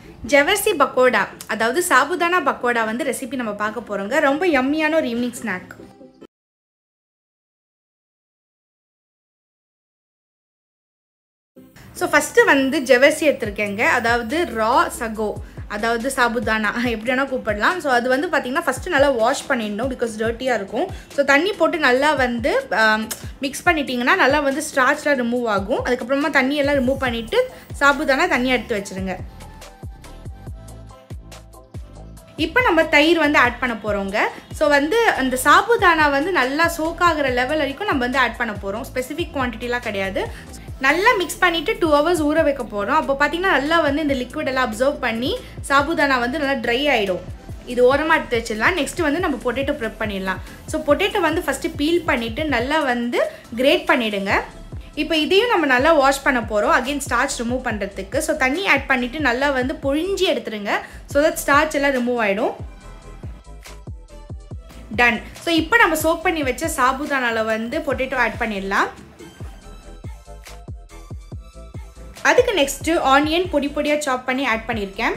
ஜெவர்சி பக்கோடா அதாவது சாபுதானா பக்கோடா வந்து ரெசிபி நம்ம பார்க்க போகிறோங்க ரொம்ப யம்மியான ஒரு ஈவினிங் ஸ்நாக் ஸோ ஃபஸ்ட்டு வந்து ஜெவர்சி எடுத்திருக்கேங்க அதாவது ரா சகோ அதாவது சாபுதானா எப்படி வேணால் கூப்பிடலாம் ஸோ அது வந்து பார்த்திங்கன்னா ஃபஸ்ட்டு நல்லா வாஷ் பண்ணிடணும் பிகாஸ் டர்ட்டியாக இருக்கும் ஸோ தண்ணி போட்டு நல்லா வந்து மிக்ஸ் பண்ணிட்டீங்கன்னா நல்லா வந்து ஸ்டார்ச்லாம் ரிமூவ் ஆகும் அதுக்கப்புறமா தண்ணியெல்லாம் ரிமூவ் பண்ணிவிட்டு சாபுதானா தண்ணியை எடுத்து வச்சுருங்க இப்போ நம்ம தயிர் வந்து ஆட் பண்ண போகிறோங்க ஸோ வந்து அந்த சாபுதானா வந்து நல்லா சோக் ஆகிற லெவல் வரைக்கும் நம்ம வந்து ஆட் பண்ண போகிறோம் ஸ்பெசிஃபிக் குவான்டிட்டிலாம் கிடையாது நல்லா மிக்ஸ் பண்ணிவிட்டு டூ ஹவர்ஸ் ஊற வைக்க போகிறோம் அப்போ பார்த்தீங்கன்னா நல்லா வந்து இந்த லிக்விட் எல்லாம் அப்சர்வ் பண்ணி சாபுதானா வந்து நல்லா ட்ரை ஆகிடும் இது ஓரமாக எடுத்து வச்சிடலாம் நெக்ஸ்ட் வந்து நம்ம பொட்டேட்டோ ப்ரிப் பண்ணிடலாம் ஸோ பொட்டேட்டோ வந்து ஃபஸ்ட்டு பீல் பண்ணிவிட்டு நல்லா வந்து கிரேட் பண்ணிவிடுங்க இப்போ இதையும் நம்ம நல்லா வாஷ் பண்ண போகிறோம் அகெயின் ஸ்டார்ச் ரிமூவ் பண்ணுறதுக்கு ஸோ தண்ணி ஆட் பண்ணிவிட்டு நல்லா வந்து புழிஞ்சி எடுத்துருங்க ஸோ தட் ஸ்டார்ச் எல்லாம் ரிமூவ் ஆகிடும் டன் ஸோ இப்போ நம்ம சோக் பண்ணி வச்ச சாபுதானால வந்து பொட்டேட்டோ ஆட் பண்ணிடலாம் அதுக்கு நெக்ஸ்ட்டு ஆனியன் பொடி பொடியாக சாப் பண்ணி ஆட் பண்ணியிருக்கேன்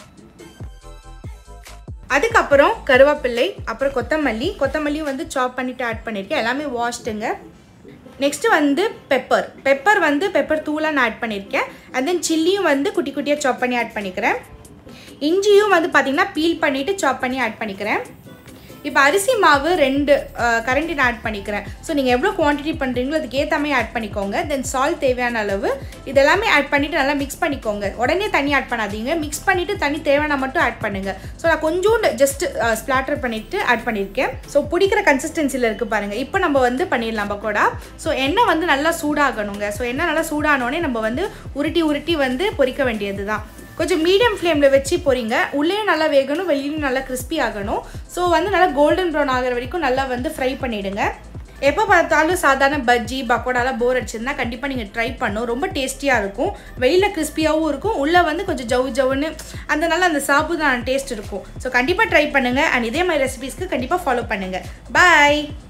அதுக்கப்புறம் கருவேப்பிள்ளை அப்புறம் கொத்தமல்லி கொத்தமல்லியும் வந்து சாப் பண்ணிவிட்டு ஆட் பண்ணியிருக்கேன் எல்லாமே வாஷ்டுங்க நெக்ஸ்ட்டு வந்து பெப்பர் பெப்பர் வந்து பெப்பர் தூளாக நான் ஆட் பண்ணியிருக்கேன் அண்ட் தென் சில்லியும் வந்து குட்டி குட்டியாக சாப் பண்ணி ஆட் பண்ணிக்கிறேன் இஞ்சியும் வந்து பார்த்திங்கன்னா பீல் பண்ணிவிட்டு சாப் பண்ணி ஆட் பண்ணிக்கிறேன் இப்போ அரிசி மாவு ரெண்டு கரண்டி நான் ஆட் பண்ணிக்கிறேன் ஸோ நீங்கள் எவ்வளோ குவான்டிட்டி பண்ணுறீங்களோ அதுக்கு ஏற்ற மாதிரி ஆட் பண்ணிக்கோங்க தென் சால்ட் தேவையான அளவு இதெல்லாமே ஆட் பண்ணிவிட்டு நல்லா மிக்ஸ் பண்ணிக்கோங்க உடனே தண்ணி ஆட் பண்ணாதீங்க மிக்ஸ் பண்ணிவிட்டு தண்ணி தேவையான மட்டும் ஆட் பண்ணுங்கள் ஸோ நான் கொஞ்சோண்டு ஜஸ்ட் ஸ்ப்ளாட்டர் பண்ணிவிட்டு ஆட் பண்ணியிருக்கேன் ஸோ பிடிக்கிற கன்சிஸ்டன்சியில் இருக்குது பாருங்கள் இப்போ நம்ம வந்து பண்ணிடலாம் பக்கோடா ஸோ எண்ணெய் வந்து நல்லா சூடாகணுங்க ஸோ எண்ணெய் நல்லா சூடானோடனே நம்ம வந்து உருட்டி உருட்டி வந்து பொரிக்க வேண்டியது தான் கொஞ்சம் மீடியம் ஃப்ளேமில் வச்சு பொரிங்க உள்ளேயும் நல்லா வேகணும் வெளியிலும் நல்லா கிறிஸ்பி ஆகணும் ஸோ வந்து நல்லா கோல்டன் ப்ரௌன் ஆகிற வரைக்கும் நல்லா வந்து ஃப்ரை பண்ணிவிடுங்க எப்போ பார்த்தாலும் சாதாரண பஜ்ஜி பக்கோடாலாம் போர் அடிச்சிருந்தா கண்டிப்பாக நீங்கள் ட்ரை பண்ணும் ரொம்ப டேஸ்டியாக இருக்கும் வெளியில் கிறிஸ்பியாகவும் இருக்கும் உள்ளே வந்து கொஞ்சம் ஜவு ஜவுன்னு அந்த நல்லா அந்த சாப்பிதான டேஸ்ட் இருக்கும் ஸோ கண்டிப்பாக ட்ரை பண்ணுங்கள் அண்ட் இதே மாதிரி ரெசிபீஸ்க்கு கண்டிப்பாக ஃபாலோ பண்ணுங்கள் பாய்